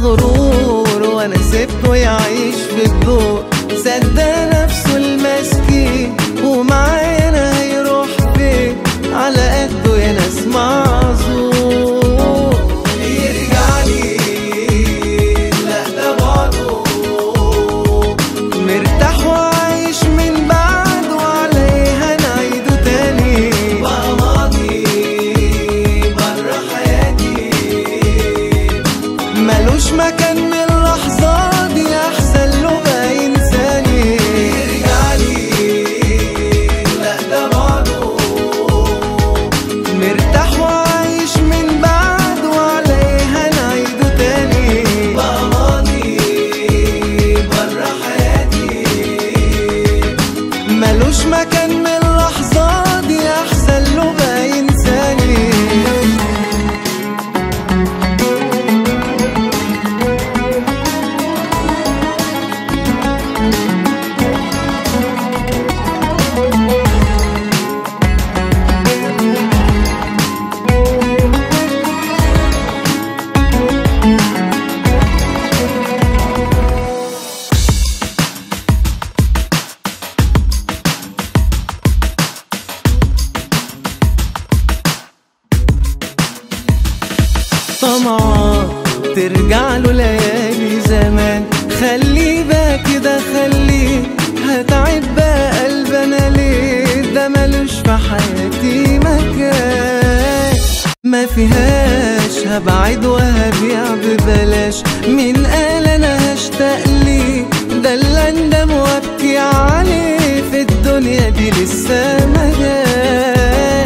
مغرور وانا سبته يعيش في الدور صدق نفسه المسكين ومعايا انا هيروح فين على قده يا ناس معذور يرجع لي لا ده بعده مرتاح وعايش من بعده على ايه هنعيده تاني بقى ماضي بره حياتي ملوش مكان من اللحظة دي أحسن له بقى ينساني يرجعلي لا ده بعده مرتاح وعايش من بعده على ايه هنعيده تاني بقى ماضي بره حياتي ملوش مكان من اللحظة دي أحسن له بقى ينساني طمعان ترجع له ليالي زمان خليه بقى كده خليه هتعب بقى قلب انا ليه ده ملوش في حياتي مكان ما فيهاش هبعد وهبيع ببلاش مين قال انا هشتاق ليه ده اللي اندم وابكي عليه في الدنيا دي لسه ما جاش